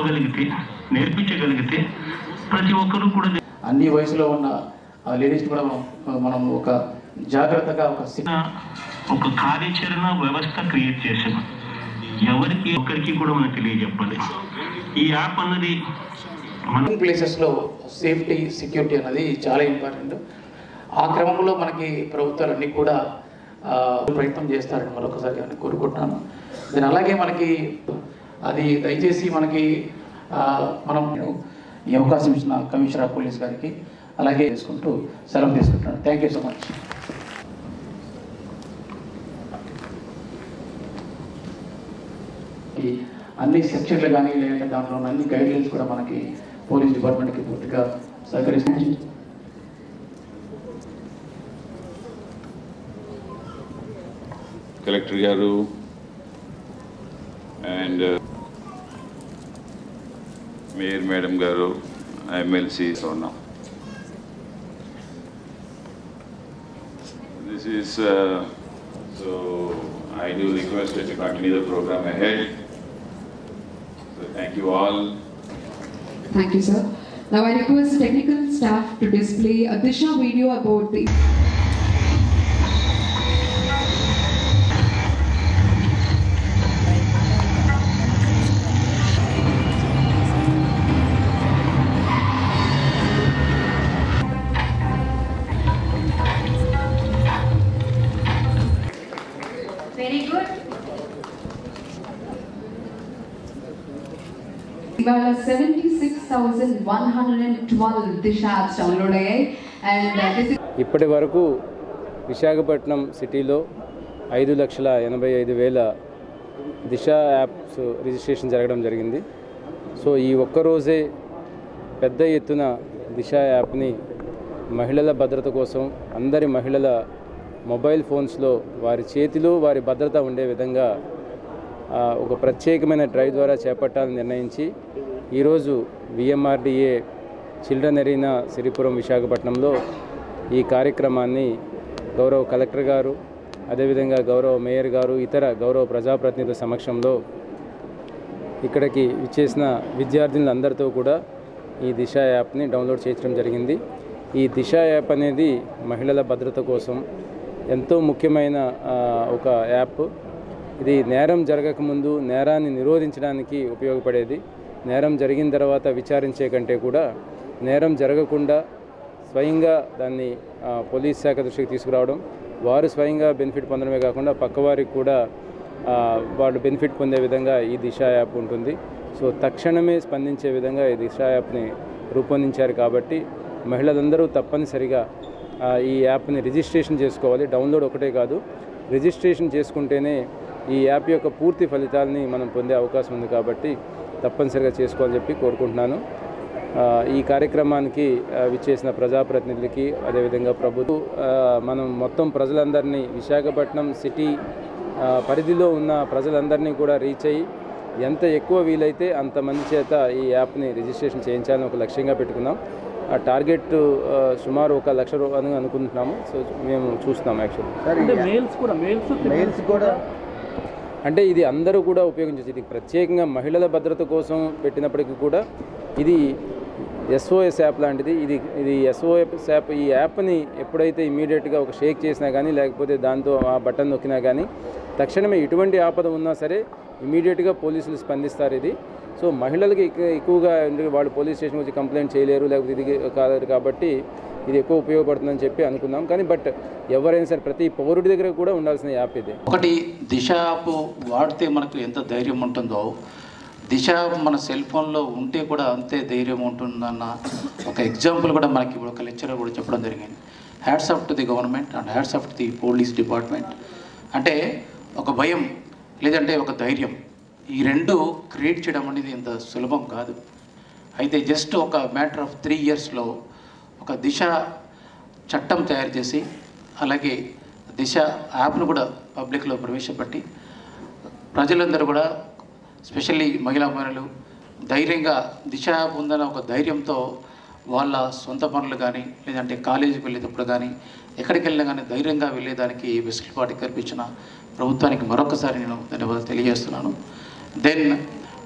చెప్పగలిగితే నేర్పించగలిగితే ప్రతి ఒక్కరూ కూడా అన్ని వయసులో ఉన్న లేడీస్ కూడా మనం మనం ఒక జాగ్రత్తగా ఒక సి- చిన్న ఒక కార్యాచరణ వ్యవస్థ క్రియేట్ చేసాం ఎవరికి ఒక్కరికి కూడా మనం తెలియజెప్పాలి ఈ యాప్ అన్నది మన ప్లేసెస్లో సేఫ్టీ సెక్యూరిటీ అనేది చాలా ఇంపార్టెంట్ ఆ క్రమంలో మనకి ప్రభుత్వాలన్నీ కూడా ఆ, ప్రయత్నం చేస్తారని మరొకసారి నేను కోరుకుంటున్నాను దాని అలాగే మనకి అది దయచేసి మనకి ఆ, మనం ఈ అవకాశం ఇచ్చిన కమిషనర్ ఆఫ్ పోలీస్ గారికి అలాగే చేసుకుంటూ సెలవు తీసుకుంటున్నాను థ్యాంక్ యూ సో మచ్ ఈ అన్ని సెక్షన్లు కానీ లేదంటే దాంట్లో ఉన్న అన్ని గైడ్లైన్స్ కూడా మనకి పోలీస్ డిపార్ట్మెంట్కి పూర్తిగా సహకరిస్తుంది కలెక్టర్ గారు అండ్ మేయర్ మేడం గారు ఎమ్మెల్సీ ఉన్నాం this is so I do request to continue the program ahead so thank you all Thank you, sir. Now I request technical staff to display a Disha video about the Very good. ఇవాళ seventy six thousand one hundred and twelve Disha apps download అయ్యాయి and this ఇప్పటి వరకు విశాఖపట్నం సిటీలో ఐదు లక్షల ఎనభై ఐదు వేల దిశ యాప్స్ రిజిస్ట్రేషన్ జరగడం జరిగింది సో ఈ ఒక్కరోజే పెద్ద ఎత్తున దిశ యాప్ని మహిళల భద్రత కోసం అందరి మహిళల మొబైల్ ఫోన్స్లో వారి చేతిలో వారి భద్రత ఉండే విధంగా ఆ, ఒక ప్రత్యేకమైన డ్రైవ్ ద్వారా చేపట్టాలని నిర్ణయించి ఈరోజు విఎంఆర్డిఏ చిల్డ్రన్ ఎరీనా సిరిపురం విశాఖపట్నంలో ఈ కార్యక్రమాన్ని గౌరవ కలెక్టర్ గారు అదేవిధంగా గౌరవ మేయర్ గారు ఇతర గౌరవ ప్రజాప్రతినిధుల సమక్షంలో ఇక్కడికి విచ్చేసిన విద్యార్థినులందరితో కూడా ఈ దిశ యాప్ని డౌన్లోడ్ చేయించడం జరిగింది ఈ దిశ యాప్ అనేది మహిళల భద్రత కోసం ఎంతో ముఖ్యమైన ఆ, ఒక యాప్ ఇది నేరం జరగకముందు నేరాన్ని నిరోధించడానికి ఉపయోగపడేది నేరం జరిగిన తర్వాత విచారించే కంటే కూడా నేరం జరగకుండా స్వయంగా దాన్ని ఆ, పోలీస్ శాఖ దృష్టికి తీసుకురావడం వారు స్వయంగా బెనిఫిట్ పొందడమే కాకుండా పక్కవారికి కూడా ఆ, వాళ్ళు బెనిఫిట్ పొందే విధంగా ఈ దిశ యాప్ ఉంటుంది సో తక్షణమే స్పందించే విధంగా ఈ దిశ యాప్ని రూపొందించారు కాబట్టి మహిళలందరూ తప్పనిసరిగా ఆ, ఈ యాప్ని రిజిస్ట్రేషన్ చేసుకోవాలి డౌన్లోడ్ ఒకటే కాదు రిజిస్ట్రేషన్ చేసుకుంటేనే ఈ యాప్ యొక్క పూర్తి ఫలితాలని మనం పొందే అవకాశం ఉంది కాబట్టి తప్పనిసరిగా చేసుకోవాలని చెప్పి కోరుకుంటున్నాను ఆ, ఈ కార్యక్రమానికి ఆ, విచ్చేసిన ప్రజాప్రతినిధులకి అదేవిధంగా ప్రభుత్వం ఆ, మనం మొత్తం ప్రజలందరినీ విశాఖపట్నం సిటీ ఆ, పరిధిలో ఉన్న ప్రజలందరినీ కూడా రీచ్ అయ్యి ఎంత ఎక్కువ వీలైతే అంతమంది చేత ఈ యాప్ని రిజిస్ట్రేషన్ చేయించాలని ఒక లక్ష్యంగా పెట్టుకున్నాం ఆ టార్గెట్ ఆ, సుమారు ఒక లక్ష రూ- అని అనుకుంటున్నాము సో మేము చూస్తున్నాం యాక్చువల్లీ అంటే ఇది అందరూ కూడా ఉపయోగించవచ్చు ఇది ప్రత్యేకంగా మహిళల భద్రత కోసం పెట్టినప్పటికీ కూడా ఇది ఎస్ఓఎస్ యాప్ లాంటిది ఇది ఇది ఎస్ఓఎస్ యాప్ ఈ యాప్ని ఎప్పుడైతే ఇమీడియట్గా ఒక షేక్ చేసినా కానీ లేకపోతే దాంతో ఆ బటన్ నొక్కినా కానీ తక్షణమే ఎటువంటి ఆపద ఉన్నా సరే ఇమీడియట్గా పోలీసులు స్పందిస్తారు ఇది సో మహిళలకి ఎక్కు- ఎక్కువగా ఎందుకంటే వాళ్ళు పోలీస్ స్టేషన్ వచ్చి కంప్లైంట్ చేయలేరు లేకపోతే ఇది కాదు కాబట్టి ఇది ఎక్కువ ఉపయోగపడుతుందని చెప్పి అనుకున్నాం కానీ బట్ ఎవరైనా సరే ప్రతి పౌరుడి దగ్గర కూడా ఉండాల్సిన యాప్ ఇది ఒకటి దిశ యాప్ వాడితే మనకు ఎంత ధైర్యం ఉంటుందో దిశ యాప్ మన సెల్ ఫోన్లో ఉంటే కూడా అంతే ధైర్యం ఉంటుందన్న ఒక ఎగ్జాంపుల్ కూడా మనకి ఇప్పుడు ఒక లెక్చరర్ కూడా చెప్పడం జరిగింది hats off to the government and hats off to the police department అంటే ఒక భయం లేదంటే ఒక ధైర్యం ఈ రెండు క్రియేట్ చేయడం అనేది ఇంత సులభం కాదు అయితే జస్ట్ ఒక మ్యాటర్ ఆఫ్ త్రీ ఇయర్స్లో ఒక దిశ చట్టం తయారు చేసి అలాగే దిశ యాప్ను కూడా పబ్లిక్లో ప్రవేశపెట్టి ప్రజలందరూ కూడా స్పెషల్లీ మహిళా మహిళలు ధైర్యంగా దిశ యాప్ ఉందన్న ఒక ధైర్యంతో వాళ్ళ సొంత పనులు కానీ లేదంటే కాలేజీకి వెళ్ళేటప్పుడు కానీ ఎక్కడికి వెళ్ళినా కానీ ధైర్యంగా వెళ్ళేదానికి వెసులుబాటు కల్పించిన ప్రభుత్వానికి మరొకసారి నేను ధన్యవాదాలు తెలియజేస్తున్నాను దెన్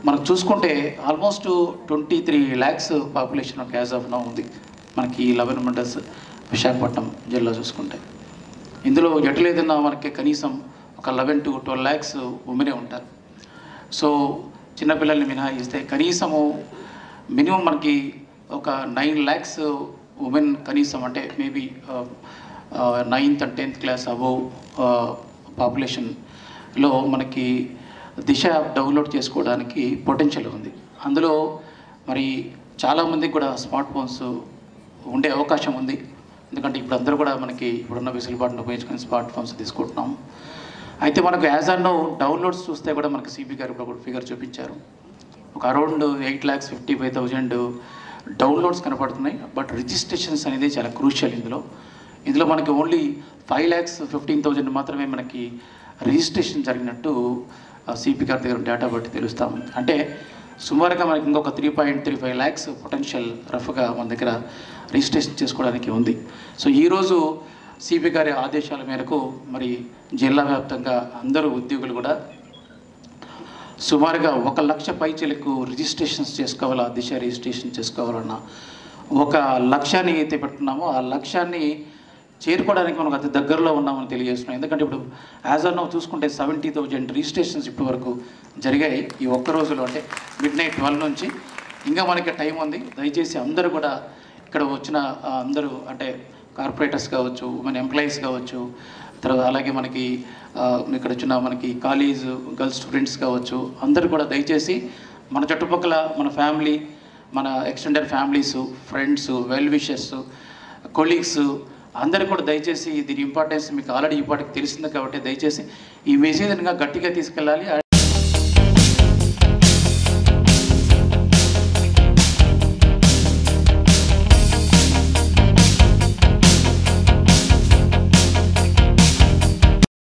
మనం చూసుకుంటే almost twenty three lakhs population as of now ఉంది మనకి లెవెన్ మండల్స్ విశాఖపట్నం జిల్లా చూసుకుంటే ఇందులో ఎటు లేదన్నా మనకి కనీసం ఒక లెవెన్ టు ట్వెల్వ్ ల్యాక్స్ ఉమెనే ఉంటారు సో చిన్నపిల్లల్ని మినహాయిస్తే కనీసము మినిమం మనకి ఒక నైన్ ల్యాక్స్ ఉమెన్ కనీసం అంటే maybe ninth and tenth class above పాపులేషన్లో మనకి దిశ యాప్ డౌన్లోడ్ చేసుకోవడానికి పొటెన్షియల్ ఉంది అందులో మరి చాలామందికి కూడా స్మార్ట్ ఫోన్స్ ఉండే అవకాశం ఉంది ఎందుకంటే ఇప్పుడు అందరూ కూడా మనకి ఇప్పుడున్న వెసులుబాటును ఉపయోగించుకొని స్మార్ట్ ఫోన్స్ తీసుకుంటున్నాం అయితే మనకు యాజ్ అన్ డౌన్లోడ్స్ చూస్తే కూడా మనకి సిపి గారు ఇప్పుడు ఒక ఫిగర్ చూపించారు ఒక around eight lakhs fifty five thousand downloads కనపడుతున్నాయి బట్ రిజిస్ట్రేషన్స్ అనేది చాలా క్రూషియల్ ఇందులో ఇందులో మనకి only five lakhs fifteen thousand మాత్రమే మనకి రిజిస్ట్రేషన్ జరిగినట్టు సిపి గారి దగ్గర డేటా బట్టి తెలుస్తాం అంటే సుమారుగా మనకి ఇంకొక three point three five lakhs potential రఫ్గా మన దగ్గర రిజిస్ట్రేషన్ చేసుకోవడానికి ఉంది సో ఈరోజు సిపి గారి ఆదేశాల మేరకు మరి జిల్లా వ్యాప్తంగా అందరూ ఉద్యోగులు కూడా సుమారుగా ఒక లక్ష పైచలకు రిజిస్ట్రేషన్స్ చేసుకోవాలా దిశ రిజిస్ట్రేషన్ చేసుకోవాలన్న ఒక లక్ష్యాన్ని అయితే పెట్టుకున్నామో ఆ లక్ష్యాన్ని చేరుకోవడానికి మనం అతి దగ్గరలో ఉన్నామని తెలియజేస్తున్నాం ఎందుకంటే ఇప్పుడు యాజ్ ఆర్ నౌ చూసుకుంటే సెవెంటీ థౌజండ్ రిజిస్ట్రేషన్స్ ఇప్పటి వరకు జరిగాయి ఈ ఒక్క రోజులో అంటే మిడ్ నైట్ ట్వెల్వ్ నుంచి ఇంకా మనకి టైం ఉంది దయచేసి అందరూ కూడా ఇక్కడ వచ్చిన ఆ, అందరూ అంటే కార్పొరేటర్స్ కావచ్చు మన ఎంప్లాయీస్ కావచ్చు తర్వాత అలాగే మనకి ఆ, ఇక్కడ వచ్చిన మనకి కాలేజ్ గర్ల్స్ స్టూడెంట్స్ కావచ్చు అందరూ కూడా దయచేసి మన చుట్టుపక్కల మన ఫ్యామిలీ మన extended families friends well wishers colleagues అందరూ కూడా దయచేసి దీని ఇంపార్టెన్స్ మీకు ఆల్రెడీ ఇప్పటికి తెలిసింది కాబట్టి దయచేసి ఈ మెసేజ్ ఇంకా గట్టిగా తీసుకెళ్ళాలి